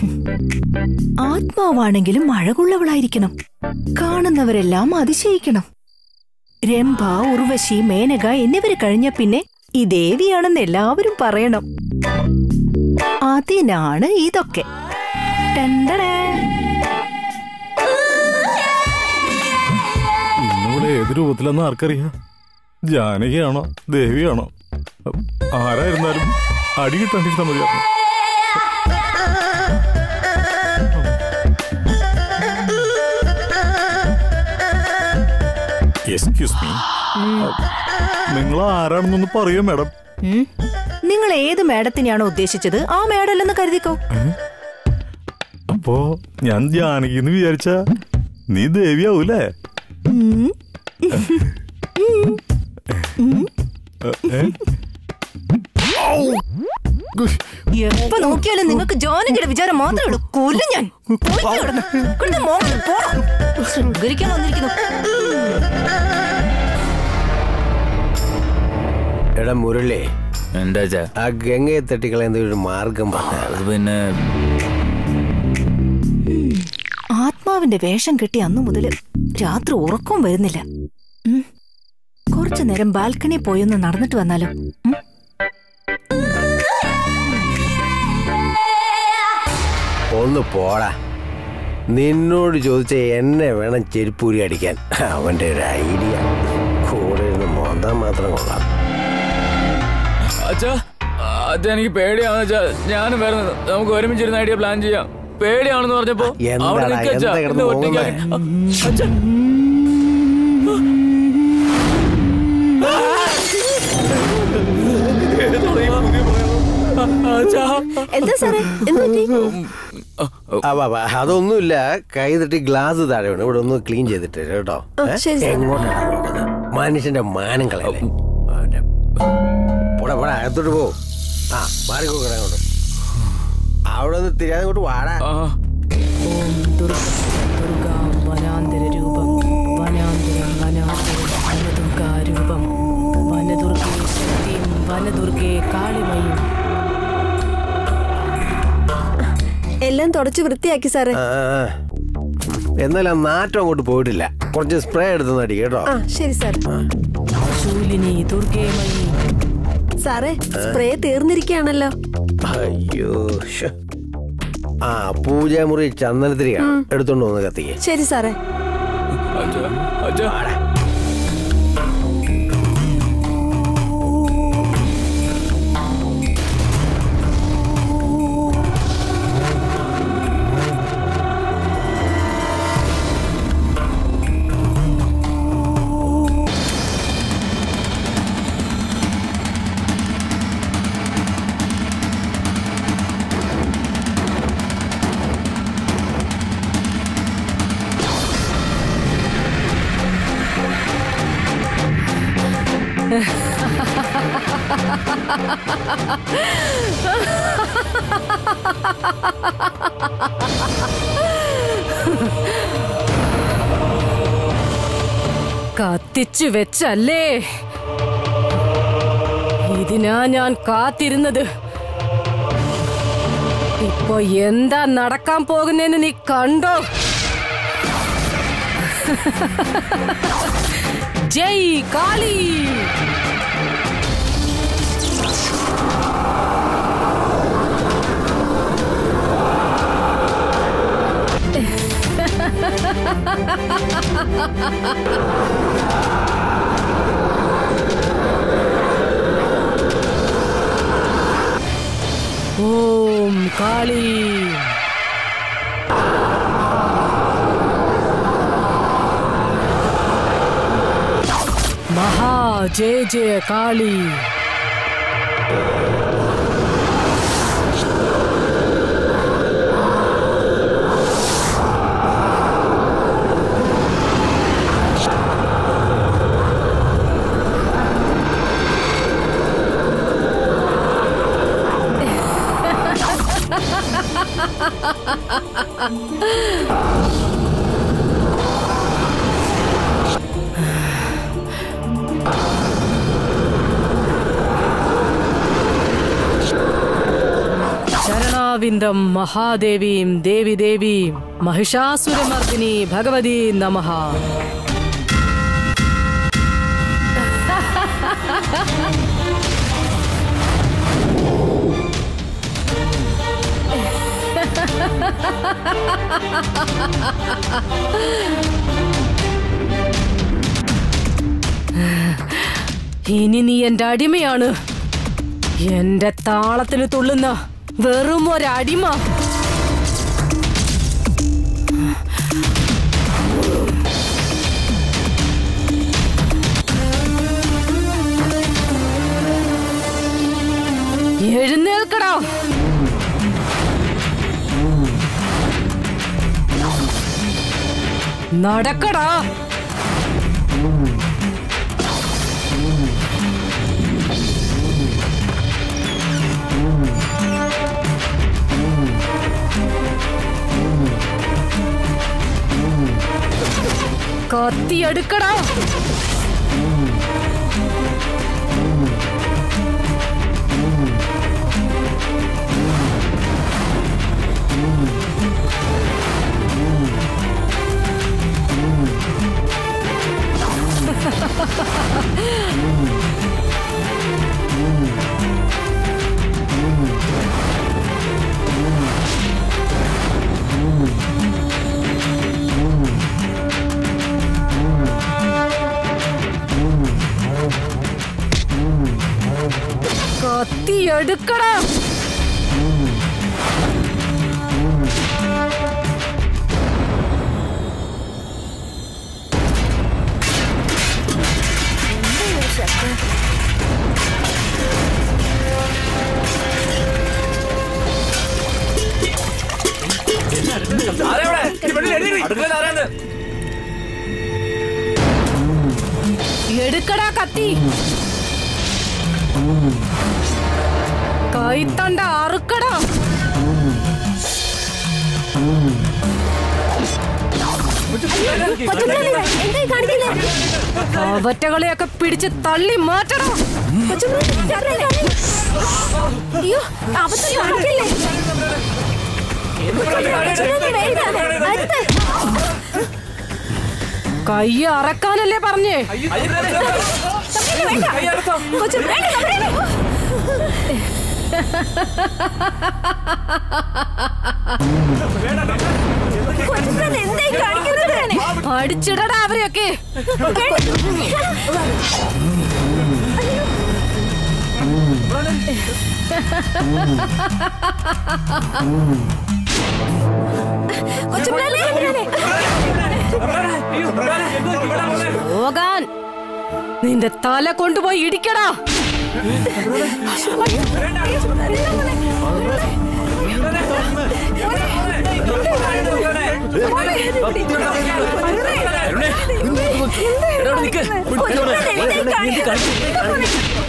ആത്മാവാണെങ്കിലും മഴകുള്ളവളായിരിക്കണം കാണുന്നവരെല്ലാം അതിശയിക്കണം രംഭ ഉർവശി മേനക എന്നിവര് കഴിഞ്ഞ പിന്നെ ഈ ദേവിയാണെന്ന് എല്ലാവരും പറയണം അതിനാണ് ഇതൊക്കെ ടണ്ടടേ. ഇന്നിവിടെ ഏത് രൂപത്തിലെന്ന് ആർക്കറിയാം ജാനകിയാണോ ദേവിയാണോ ആരായിരുന്നാലും അടി കിട്ടാണ്ടിരുന്ന മതിയായിരുന്നു എക്സ്ക്യൂസ് മീ നിങ്ങൾ ആരാണെന്നൊന്ന് പറയൂ മാഡം ഉം. നിങ്ങൾ ഏത് മേഡത്തിനെയാണോ ഉദ്ദേശിച്ചത് ആ മേഡല്ലെന്ന് കരുതിക്കോ അപ്പോ ഞാൻ ജാനകി എന്ന് വിചാരിച്ച നീ ദേവിയാവൂലേ ഉം. ഏ? എപ്പോ നോക്കിയാലും നിങ്ങൾക്ക് ജോനകിയുടെ വിചാരം മാത്രമേ ഉള്ളൂ കൊല്ലും ഞാൻ പോയി കിടന്ന്. കിടന്ന് മോങ്ങ് പോടാ. ശൃംഗരിക്കാൻ വന്നിരിക്കുന്നു എടാ മുരളി എന്താ ചാ ആ ഗംഗയെ തട്ടിക്കളയുന്ന ഒരു മാർഗം പറഞ്ഞാൽ അത് പിന്നെ ആത്മാവിന്റെ വേഷം കെട്ടി അന്നു മുതൽ രാത്രി ഉറക്കവും വരുന്നില്ല ഉം. കുറച്ചു നേരം ബാൽക്കണി പോയൊന്ന് നടന്നിട്ട് വന്നാലോ ഉം? ഒന്ന് പോടാ നിന്നോട് ചോദിച്ച എന്നെ വേണം ചെരുപ്പൂരി അടിക്കാൻ അവന്റെ ഒരു ഐഡിയ കൂടെ ഇരുന്ന് മോന്താൻ മാത്രം കൊള്ളാം അച്ഛാ അച്ഛാ എനിക്ക് പേടിയാണെന്ന് വെച്ചാ ഞാനും വരുന്നത് നമുക്ക് ഒരുമിച്ചിരുന്ന ഐഡിയ പ്ലാൻ ചെയ്യാം പേടിയാണെന്ന് പറഞ്ഞപ്പോ എന്താടാ, അവിടെ നിൽക്ക് അച്ഛാ. എന്താ കിടന്ന് എന്നെ ഒറ്റയ്ക്കാക്കി. അച്ഛാ. അച്ഛാ. എന്താ സാറേ എന്ത് പറ്റി? ആ, വാ, വാ. അതൊന്നുമില്ല കൈ തട്ടി ഗ്ലാസ് താഴെ വീണ് ഇവിടെ ഒന്ന് ക്ലീൻ ചെയ്തിട്ട് തരാം കേട്ടോ ഏ? ശരി, സാർ. എങ്ങോട്ടാണ് നോക്കുന്നത് മനുഷ്യന്റെ മാനം കളയല്ലേ അവന്റെ- പോടാ പോടാ അകത്തോട്ട് പോ ആ മാറിക്കോക്കട അങ്ങോട്ട് അവിടെ നിന്ന് തിരിയാതെ അങ്ങോട്ട് വാടാ ആ. ഓം ദുർഗ ദുർഗാ വനാന്തര രൂപം വനാന്തരം വനാന്തരം വനദുർഗാരൂപം വനദുർഗേ ശക്തിയും വനദുർഗേ കാളിമയും എല്ലാം തുടച്ച് വൃത്തിയാക്കി സാറേ ആ, ആ. എന്നാൽ ആ നാറ്റം അങ്ങോട്ട് പോയിട്ടില്ല കുറച്ച് സ്പ്രേ എടുത്തു അടി കേട്ടോ ആ ശരി സാർ ശൂലിനി ദുർഗേമയി സാറേ സ്പ്രേ തീർന്നിരിക്കുകയാണല്ലോ അയ്യോ ശ്ശെ. ആ പൂജാമുറി ചന്ദനത്തിരി എടുത്തോണ്ട് വന്ന് കത്തിക്ക് ശരി സാറേ അച്ഛാ. അച്ഛാ. കത്തിച്ചു വെച്ചല്ലേ ഇതിനാ ഞാൻ കാത്തിരുന്നത് ഇപ്പൊ എന്താ നടക്കാൻ പോകുന്നതെന്ന് നീ കണ്ടോ ജയ് കാളി ഓം കാളി മഹാ ജയ ജയ കാളി ചരണാവിന്ദം മഹാദേവീം ദേവി ദേവീം മഹിഷാസുരമർദിനി ഭഗവതി നമഃ ഇനി നീ എന്റെ അടിമയാണ് എന്റെ താളത്തിന് തുള്ളുന്ന വെറും ഒരടിമ എഴുന്നേൽക്കടാ നടക്കടാ കത്തിയെടുക്കടാ കത്തിയെടുക്കടാ എടുക്കടാ കത്തി കൈത്തണ്ട അറുക്കടാ എന്തായി കാണിക്കില്ലേ അവറ്റകളെയൊക്കെ പിടിച്ച് തള്ളി മാറ്റടാ അയ്യോ അബദ്ധം കാണിക്കില്ലേ കൊച്ചുമോനെ, വേണ്ട. അടുത്ത്. കൈ അറക്കാനല്ലേ പറഞ്ഞേ കൊച്ചു, വേണ്ട, വേണ്ട. കൊച്ചുമോനെ, എന്തായി കാണിക്കുന്നത് അടിച്ചിടടാ അവരെയൊക്കെ കൊച്ചുമോനെ, പോകാൻ നിന്റെ തല കൊണ്ടുപോയി ഇടിക്കടാ കൊച്ചുമോനെ, എന്തായി കാണിക്കുന്നത്?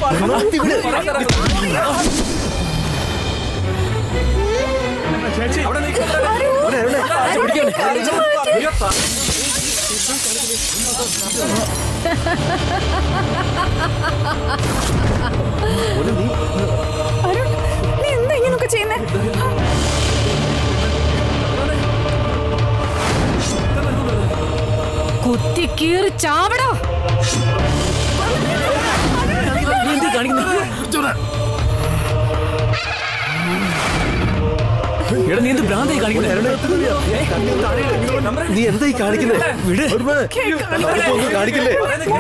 അരുൺ, നീ എന്താ ഇങ്ങനൊക്കെ ചെയ്യുന്നേ കുത്തി കീറി ചാവടാ എടാ നീ എന്ത് ഭ്രാന്തായി കാണിക്കുന്നത് നീ എന്തായി കാണിക്കുന്നേ ഒന്നും കാണിക്കില്ലേ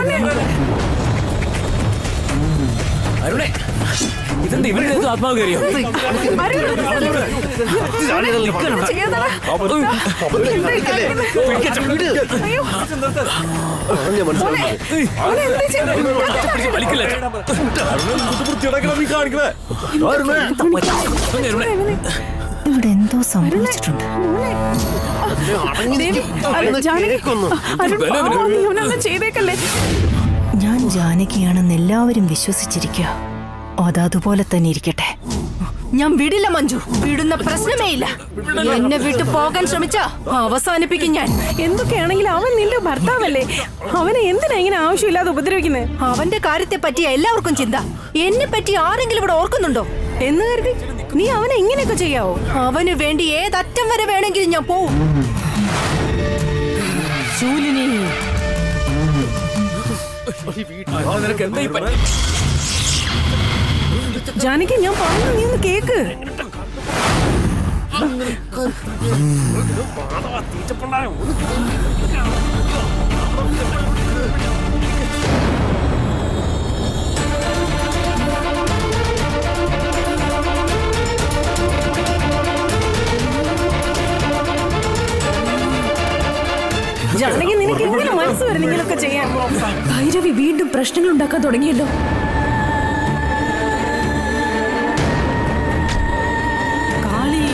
അരുണേ ഇതെന്താ ഇവരുടെ അടുത്ത് ആത്മാവ് കയറിയോ പറഞ്ഞ മനസ്സിലായി വലിക്കില്ല ഇവിടെ എന്തോ സംഭവിച്ചിട്ടുണ്ട് ചെയ്തേക്കല്ലേ ഞാൻ ജാനകിയാണെന്ന് എല്ലാവരും വിശ്വസിച്ചിരിക്കുക അതതുപോലെ തന്നെ ഇരിക്കട്ടെ ഞാൻ വിടില്ല മഞ്ജു വിടുന്ന പ്രശ്നമേ ഇല്ല എന്നെ വിട്ടു പോകാൻ ശ്രമിച്ച അവസാനിപ്പിക്കും ഞാൻ എന്തൊക്കെയാണെങ്കിലും അവൻ നിന്റെ ഭർത്താവല്ലേ അവനെ എന്തിനാ ഇങ്ങനെ ആവശ്യമില്ലാതെ ഉപദ്രവിക്കുന്നത് അവന്റെ കാര്യത്തെ പറ്റി എല്ലാവർക്കും ചിന്ത എന്നെ പറ്റി ആരെങ്കിലും ഇവിടെ ഓർക്കുന്നുണ്ടോ എന്ന് കരുതി നീ അവനെ ഇങ്ങനെയൊക്കെ ചെയ്യാവോ അവന് വേണ്ടി ഏതറ്റം വരെ വേണമെങ്കിലും ഞാൻ പോവും ശൂലിനി നിനക്ക് എന്താ ഈ പറ്റി ജാനകി ഞാൻ പറഞ്ഞു നീ ഒന്ന് കേക്ക് ജാനകി നിനക്ക് എങ്ങനെ മനസ്സ് വരും ഇങ്ങനെയൊക്കെ ചെയ്യാൻ ഭൈരവി വീണ്ടും പ്രശ്നങ്ങൾ ഉണ്ടാക്കാൻ തുടങ്ങിയല്ലോ കാളി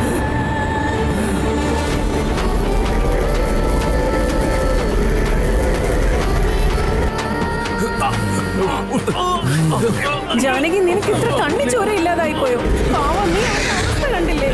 ജാനകി നിനക്ക് ഇത്ര കണ്ണി ചോര ഇല്ലാതായി പോയോ പാവം നീ അവന്റെ അവസ്ഥ കണ്ടില്ലേ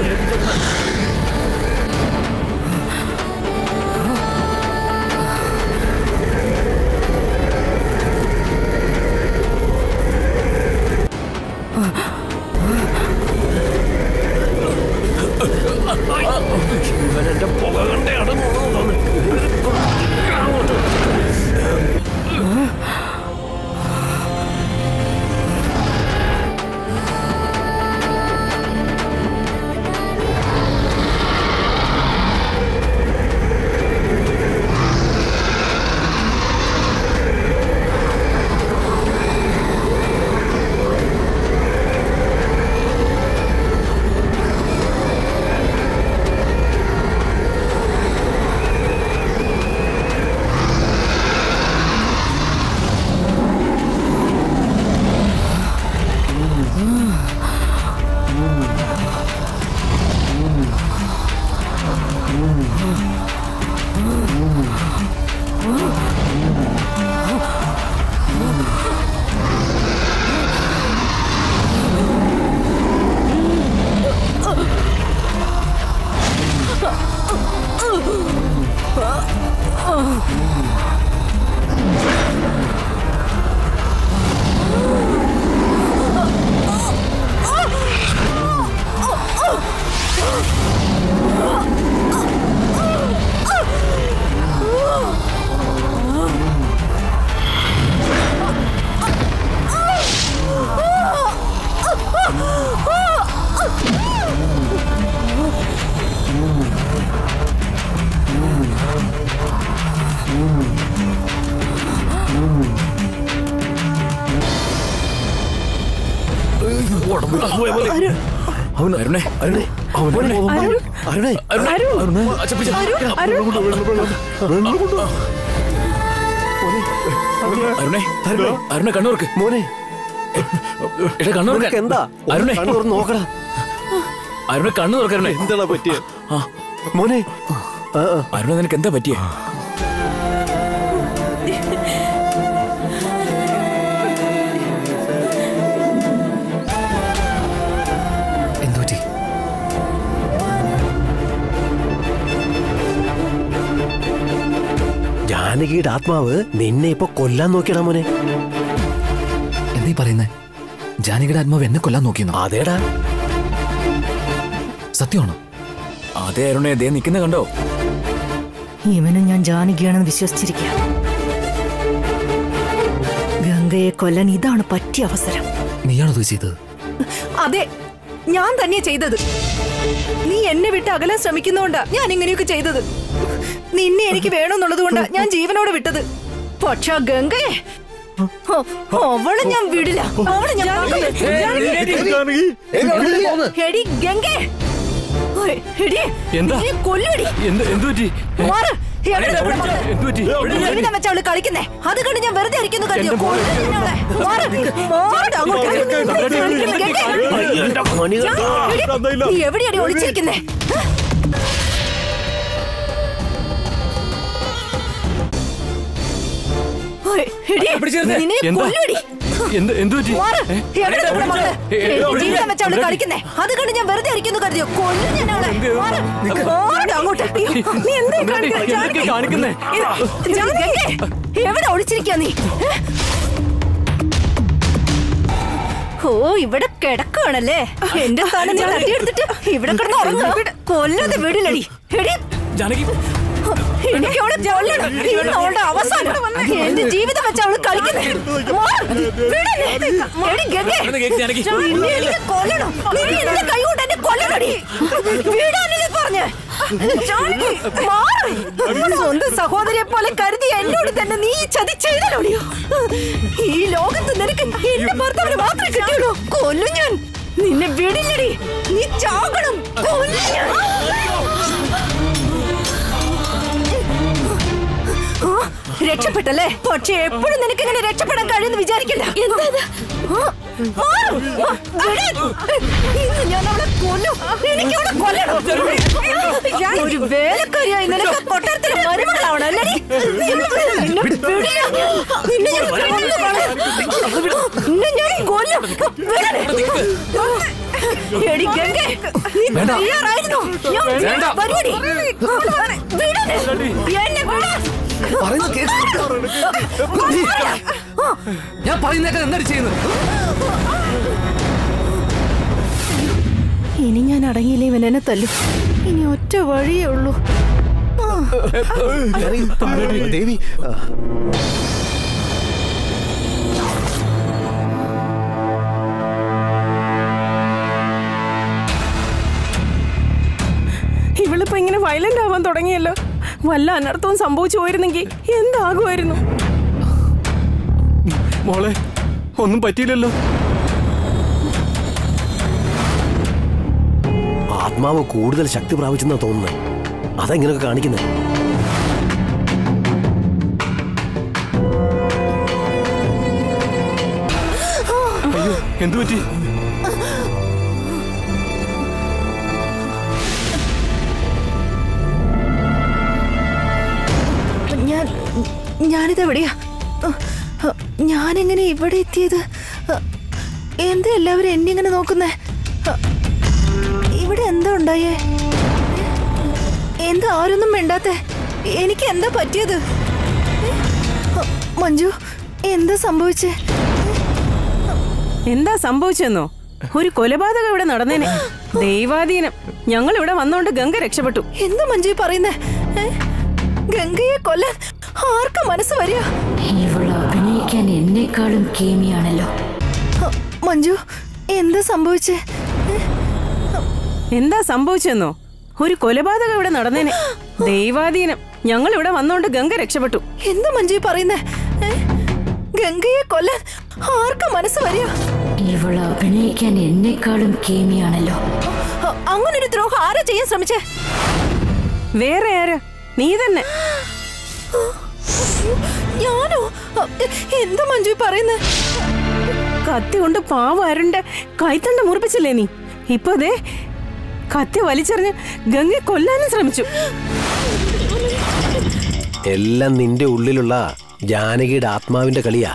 അരുണേ അരുണേ അരുണേ അരുണേ അരുണേ അച്ചപ്പിച്ച അരുണേ അരുണേ കണ്ണൂർക്ക് മോനെ എടാ കണ്ണൂർക്ക് നിനക്ക് എന്താ അരുണേ കണ്ണു തുറന്ന് നോക്കടാ അരുണേ കണ്ണു തുറക്ക് അരുണേ എന്താ പറ്റിയ മോനെ ആ, ആ. അരുണ നിനക്ക് എന്താ പറ്റിയേ എന്തുപറ്റി ജാനകിയുടെ ആത്മാവ് നിന്നെ ഇപ്പൊ കൊല്ലാൻ നോക്കിയടാ മോനെ എന്താ ഈ പറയുന്നേ ജാനകിയുടെ ആത്മാവ് എന്നെ കൊല്ലാൻ നോക്കിയെന്നോ അതേടാ സത്യമാണോ അതെ അരുണേ ദേ നിക്കുന്ന കണ്ടോ ഇവനും ഞാൻ ജാനകിയാണെന്ന് വിശ്വസിച്ചിരിക്കുക ഗംഗയെ കൊല്ലാൻ ഇതാണ് പറ്റിയ അവസരം നീയാണോ ഇത് ചെയ്തത് അതെ ഞാൻ തന്നെ ചെയ്തത് നീ എന്നെ വിട്ട് അകലാൻ ശ്രമിക്കുന്നോണ്ടാ ഞാൻ ഇങ്ങനെയൊക്കെ ചെയ്തത് നിന്നെ എനിക്ക് വേണമെന്നുള്ളത് കൊണ്ടാ ഞാൻ ജീവനോടെ വിട്ടത് പക്ഷെ ആ ഗംഗയെ ഹോ, അവളെ ഞാൻ വിടില്ല അവളെ ഞാൻ എടി ഗംഗേ ഓയ്, എടി, എന്താ? നിന്നെ കൊല്ലുവെടി. എന്ത് എന്ത് പറ്റി മാറ്. എവിടെ ഇവിടെ മാറ്. എന്ത് പറ്റി ജീവിതം വെച്ച് അവള് കളിക്കുന്നേ അത് കണ്ട് ഞാൻ വെറുതെ ഇരിക്കുന്നു കരുതിയോ കൊല്ലും ഞാൻ അവളെ. മാറ്. മാറ് അങ്ങോട്ട്. ഗംഗേ. നീ എവിടെയാടി ഒളിച്ചിരിക്കുന്നേ ഓയ്, എടി, പിടിച്ചിരുന്നേ. നിന്നെ എന്താ? കൊല്ലുവെടി. എന്ത് എന്ത് പറ്റി മാറ്. എവിടെ ഏ, ഇവിടെ മാറ്. ഏ, ഏ, ജീവിതം വെച്ച് അവള് കളിക്കുന്നേ അത് കണ്ട് ഞാൻ വെറുതെ ഇരിക്കുന്നു കരുതിയോ കൊല്ലും ഞാൻ അവളെ. മാറ്. മാറ് അങ്ങോട്ട്. അയ്യോ, നീ എന്താ ഈ കാണിക്കുന്നെ? എന്തൊക്കെ ജാനകി. കാണിക്കുന്നേ ജാനകി, എവിടെ ഒളിച്ചിരിക്കാ നീ ഏ? ഓ ഇവിടെ കിടക്കുകയാണല്ലേ എന്റെ സ്ഥാനം നീ തട്ടിയെടുത്തിട്ട് ഇവിടെ കിടന്ന് ഉറങ്ങുക കൊല്ലാതെ വീടിലടി എടി ജാനകി എനിക്ക് അവളെ കൊല്ലണം ഇന്ന് അവളുടെ അവസാനം എന്റെ ജീവിതം വെച്ച് അവള് കളിക്കുന്നത് എടി ഗംഗേ ഒന്ന് കേക്ക് ജാനകി നിന്നെ എനിക്ക് കൊല്ലണം നീ എന്റെ കൈ കൊണ്ട് എന്നെ കൊല്ലണടി വീടാനല്ലേ പറഞ്ഞ് ജാനകി, മാറ്. സ്വന്തം സഹോദരിയെ പോലെ കരുതി എന്നോട് തന്നെ നീ ഈ ചതി ചെയ്തലോടിയോ ഈ ലോകത്ത് നിനക്ക് എന്റെ ഭർത്താവിന് മാത്രമേ കിട്ടിയുള്ളൂ കൊല്ലും ഞാൻ നിന്നെ വിടില്ലടി നീ ചാകണം കൊല്ലും ഞാൻ ആ, രക്ഷപ്പെട്ടല്ലേ പക്ഷെ എപ്പോഴും നിനക്ക് ഇങ്ങനെ രക്ഷപ്പെടാൻ കഴിയുമെന്ന് വിചാരിക്കണ്ട എന്താ ഇന്ന് ഞാൻ അവളെ കൊല്ലും എനിക്ക് അവളെ കൊല്ലണം ഒരു വേലക്കാരിയായി നിനക്ക് കൊട്ടാരത്തിന് മരുമകളാവണം അല്ലേ നിന്നെ വിടില്ല. നിന്നെ ഞാൻ കൊന്നു കളയും. നിന്നെ ഞാൻ കൊല്ലും വിടണേ. എടി ഗംഗേ, നീ വേണ്ട. തയ്യാറായിരുന്നോ? ഞാൻ വേണ്ട. വരുവടി. വിടണേ. എന്നെ വിടാൻ പറയുന്നത് കേക്ക് ഞാൻ പറയുന്നേക്കാൻ എന്താണ് ചെയ്യുന്നത് ഇനി ഞാൻ അടങ്ങിയില്ലേ ഇവൻ എന്നെ തല്ലും ഇനി ഒറ്റ വഴിയേ ഉള്ളൂ ദേവി ആ, ഇവളിപ്പോ ഇങ്ങനെ വയലന്റ് ആവാൻ തുടങ്ങിയല്ലോ വല്ല അനർത്ഥവും സംഭവിച്ചു പോയിരുന്നെങ്കിൽ എന്താകുമായിരുന്നു മോളെ ഒന്നും പറ്റിയില്ലല്ലോ ആത്മാവ് കൂടുതൽ ശക്തി പ്രാപിച്ചെന്നാ തോന്നുന്നത് അതെങ്ങനെയൊക്കെ കാണിക്കുന്നത് അയ്യോ എന്തു പറ്റി ഞാൻ ഞാനിതെവിടെയാ ഞാനെങ്ങനെ ഇവിടെ എത്തിയത് എന്താ എല്ലാവരും എന്നെ ഇങ്ങനെ നോക്കുന്നേ ഇവിടെ എന്താ ഉണ്ടായേ എന്താ ആരൊന്നും മിണ്ടാത്തെ എനിക്ക് എന്താ പറ്റിയത് മഞ്ജു എന്താ സംഭവിച്ചേ എന്താ സംഭവിച്ചെന്നോ ഒരു കൊലപാതകം ഇവിടെ നടന്നേനെ ദൈവാധീനം ഞങ്ങൾ ഇവിടെ വന്നോണ്ട് ഗംഗ രക്ഷപ്പെട്ടു എന്താ മഞ്ജു ഈ പറയുന്നേ ഏ? ഗംഗയെ കൊല്ലാൻ ആർക്കാ മനസ്സ് വരിക ഇവൾ അഭിനയിക്കാൻ എന്നെക്കാളും കേമിയാണല്ലോ ഹ, മഞ്ജു എന്താ സംഭവിച്ചേ എന്താ സംഭവിച്ചെന്നോ ഒരു കൊലപാതകം ഇവിടെ നടന്നേനെ ദൈവാധീനം ഞങ്ങൾ ഇവിടെ വന്നോണ്ട് ഗംഗ രക്ഷപ്പെട്ടു എന്താ മഞ്ജു ഈ പറയുന്നേ ഏ? ഗംഗയെ കൊല്ലാൻ ആർക്കാ മനസ്സ് വരിക ഇവൾ അഭിനയിക്കാൻ എന്നെക്കാളും കേമിയാണല്ലോ ഹ, അങ്ങനൊരു ദ്രോഹം ആരാ ചെയ്യാൻ ശ്രമിച്ചേ വേറെ ആരാ നീ തന്നെ ഞാനോ ഹ, എന്താ മഞ്ജു ഈ പറയുന്നേ കത്തി കൊണ്ട് പാവ അരുണ്ട് കൈത്തണ്ട മുറിപ്പിച്ചില്ലേ നീ ഇപ്പൊ ദേ കത്തി വലിച്ചെറിഞ്ഞ് ഗംഗ കൊല്ലാനും ശ്രമിച്ചു എല്ലാം നിന്റെ ഉള്ളിലുള്ള ജാനകിയുടെ ആത്മാവിന്റെ കളിയാ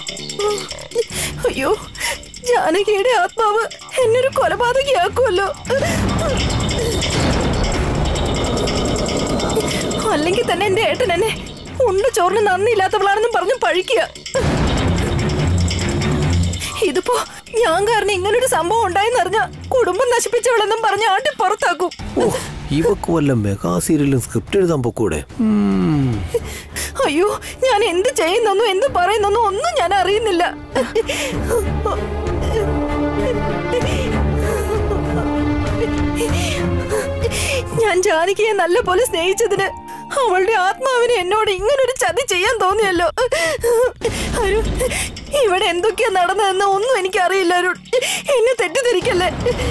അയ്യോ ജാനകിയുടെ ആത്മാവ് എന്നൊരു കൊലപാതകയാക്കുമല്ലോ അല്ലെങ്കിൽ തന്നെ എന്റെ ഏട്ടൻ എന്നെ ഉണ്ട് ചോറിന് നന്ദിയില്ലാത്തവളാണെന്നും പറഞ്ഞു പഴിക്കുക ഇതിപ്പോ ഞാൻ കാരണം ഇങ്ങനൊരു സംഭവം ഉണ്ടായെന്നറിഞ്ഞ കുടുംബം നശിപ്പിച്ചവളെന്നും പറഞ്ഞ് ആട്ടി പുറത്താക്കും ഓ ഇവക്ക് വല്ല മെഗാ സീരിയലും സ്ക്രിപ്റ്റ് എഴുതാൻ പൊക്കൂടെ അയ്യോ ഞാൻ എന്ത് ചെയ്യുന്നെന്നോ എന്ത് പറയുന്നെന്നോ ഒന്നും ഞാൻ അറിയുന്നില്ല ഞാൻ ജാനകിയെ നല്ല പോലെ സ്നേഹിച്ചതിന് അവളുടെ ആത്മാവിന് എന്നോട് ഇങ്ങനൊരു ചതി ചെയ്യാൻ തോന്നിയല്ലോ അരുൺ ഇവിടെ എന്തൊക്കെയാ നടന്നതെന്ന് ഒന്നും എനിക്കറിയില്ല അരുൺ എന്നെ തെറ്റിദ്ധരിക്കല്ലേ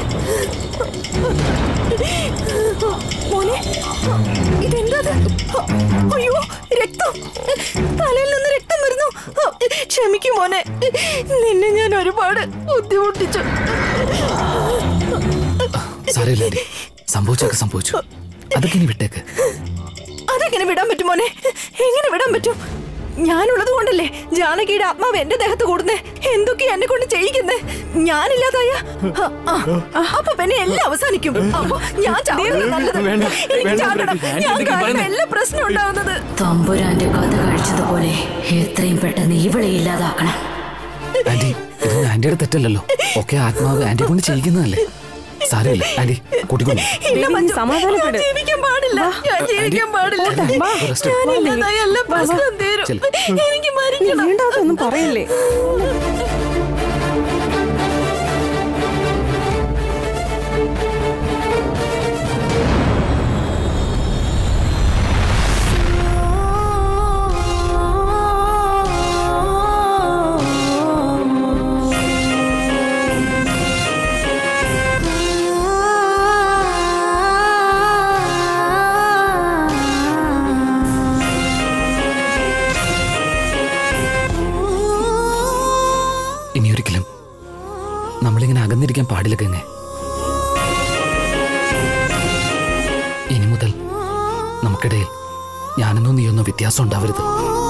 മോനെ ഇതെന്താ അയ്യോ രക്തം തലയിൽ നിന്ന് രക്തം വരുന്നു ക്ഷമിക്കും മോനെ നിന്നെ ഞാൻ ഒരുപാട് ബുദ്ധിമുട്ടിച്ചു സാരമില്ല ആന്റി. സംഭവിച്ചൊക്കെ സംഭവിച്ചു അതൊക്കെ ഇനി വിട്ടേക്ക് അതെങ്ങനെ വിടാൻ പറ്റും മോനെ എങ്ങനെ വിടാൻ പറ്റും ഞാനുള്ളത് കൊണ്ടല്ലേ ജാനകിയുടെ ആത്മാവ് എന്റെ ദേഹത്ത് കൂടുന്നേ എന്തൊക്കെയാ എന്നെ കൊണ്ട് ചെയ്യിക്കുന്നേ ഞാനില്ലാതായ ആ, ആ, അപ്പൊ പിന്നെ എല്ലാം അവസാനിക്കും അപ്പൊ ഞാൻ ചാവുന്നത് നല്ലത്. വേണ്ട, എനിക്ക് വേണ്ട, ചാകണം. വേണ്ട. ഞാൻ എന്തൊക്കെയാ കാരണം പറയുന്നേ? എല്ലാ പ്രശ്നം ഉണ്ടാവുന്നത് തമ്പുരാന്റെ കഥ കഴിച്ചതുപോലെ എത്രയും പെട്ടെന്ന് ഇവളെ ഇല്ലാതാക്കണം ആന്റി ഇതൊന്നും ആന്റിയുടെ തെറ്റല്ലല്ലോ ഒക്കെ ആത്മാവ് ആന്റി കൊണ്ട് ചെയ്യിക്കുന്നതല്ലേ സാരമില്ല ആന്റി കൂട്ടിക്കൊണ്ടു ദേവി, നീ സമാധാനപ്പെട് ജീവിക്കാൻ പാടില്ല ഞാൻ ജീവിക്കാൻ പാടില്ല വാ. Rest എടുക്ക്. ഞാനില്ലാതായ എല്ലാ പ്രശ്നവും തീരും ചെല്ല്. എനിക്ക് നീ മരിക്കണം വേണ്ടാതൊന്നും പറയല്ലേ ഇനിയൊരിക്കലും നമ്മളിങ്ങനെ അകന്നിരിക്കാൻ പാടില്ല ഗംഗെ ഇനി മുതൽ നമുക്കിടയിൽ ഞാനെന്നോ നീയൊന്നോ വ്യത്യാസം ഉണ്ടാവരുത്